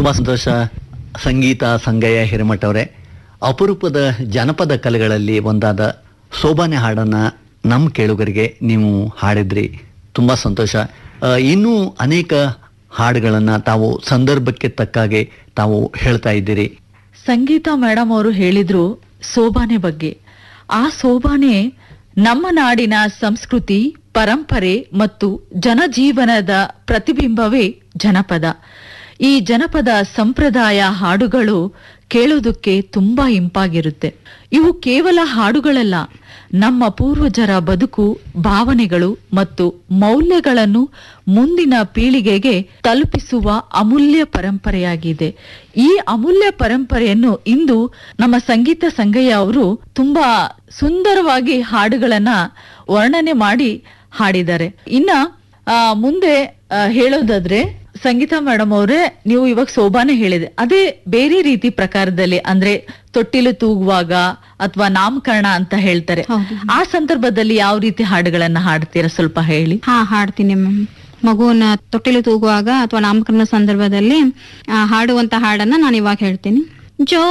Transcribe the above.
ತುಂಬಾ ಸಂತೋಷ ಸಂಗೀತ ಸಂಗಯ್ಯ ಹಿರೇಮಠ ಅವರೇ ಅಪರೂಪದ ಜನಪದ ಕಲೆಗಳಲ್ಲಿ ಒಂದಾದ ಸೋಬಾನೆ ಹಾಡನ್ನ ನಮ್ಮ ಕೇಳುಗರಿಗೆ ನೀವು ಹಾಡಿದ್ರಿ ತುಂಬಾ ಸಂತೋಷ ಆ, ಇನ್ನೂ ಅನೇಕ ಹಾಡುಗಳನ್ನ ತಾವು ಸಂದರ್ಭಕ್ಕೆ ತಕ್ಕಾಗೆ ತಾವು ಹೇಳ್ತಾ ಇದ್ದೀರಿ ಸಂಗೀತ ಮೇಡಮ್ ಅವರು ಹೇಳಿದ್ರು ಸೋಬಾನೆ ಬಗ್ಗೆ ಆ ಸೋಬಾನೆ ನಮ್ಮ ನಾಡಿನ ಸಂಸ್ಕೃತಿ ಪರಂಪರೆ ಮತ್ತು ಜನಜೀವನದ ಪ್ರತಿಬಿಂಬವೇ ಜನಪದ ಈ ಜನಪದ ಸಂಪ್ರದಾಯ ಹಾಡುಗಳು ಕೇಳೋದಕ್ಕೆ ತುಂಬಾ ಇಂಪಾಗಿರುತ್ತೆ ಇವು ಕೇವಲ ಹಾಡುಗಳಲ್ಲ ನಮ್ಮ ಪೂರ್ವಜರ ಬದುಕು ಭಾವನೆಗಳು ಮತ್ತು ಮೌಲ್ಯಗಳನ್ನು ಮುಂದಿನ ಪೀಳಿಗೆಗೆ ತಲುಪಿಸುವ ಅಮೂಲ್ಯ ಪರಂಪರೆಯಾಗಿದೆ ಈ ಅಮೂಲ್ಯ ಪರಂಪರೆಯನ್ನು ಇಂದು ನಮ್ಮ ಸಂಗೀತ ಸಂಗಯ್ಯ ಅವರು ತುಂಬಾ ಸುಂದರವಾಗಿ ಹಾಡುಗಳನ್ನ ವರ್ಣನೆ ಮಾಡಿ ಹಾಡಿದ್ದಾರೆ ಇನ್ನ ಆ, ಮುಂದೆ ಆ, ಹೇಳೋದಾದ್ರೆ ಸಂಗೀತ ಮೇಡಮ್ ಅವರೇ ನೀವು ಇವಾಗ ಸೋಬಾನೆ ಹೇಳಿದೆ ಅದೇ ಬೇರೆ ರೀತಿ ಪ್ರಕಾರದಲ್ಲಿ ಅಂದ್ರೆ ತೊಟ್ಟಿಲು ತೂಗುವಾಗ ಅಥವಾ ನಾಮಕರಣ ಅಂತ ಹೇಳ್ತಾರೆ ಹೌದು. ಆ ಸಂದರ್ಭದಲ್ಲಿ ಯಾವ ರೀತಿ ಹಾಡುಗಳನ್ನ ಹಾಡ್ತೀರಾ ಸ್ವಲ್ಪ ಹೇಳಿ ಹಾ ಹಾಡ್ತೀನಿ ಮ್ಯಾಮ್ ಮಗುವನ್ನ ತೊಟ್ಟಿಲು ತೂಗುವಾಗ ಅಥವಾ ನಾಮಕರಣ ಸಂದರ್ಭದಲ್ಲಿ ಆ, ಹಾಡುವಂತ ಹಾಡನ್ನ ನಾನು ಇವಾಗ ಹೇಳ್ತೀನಿ ಜೋ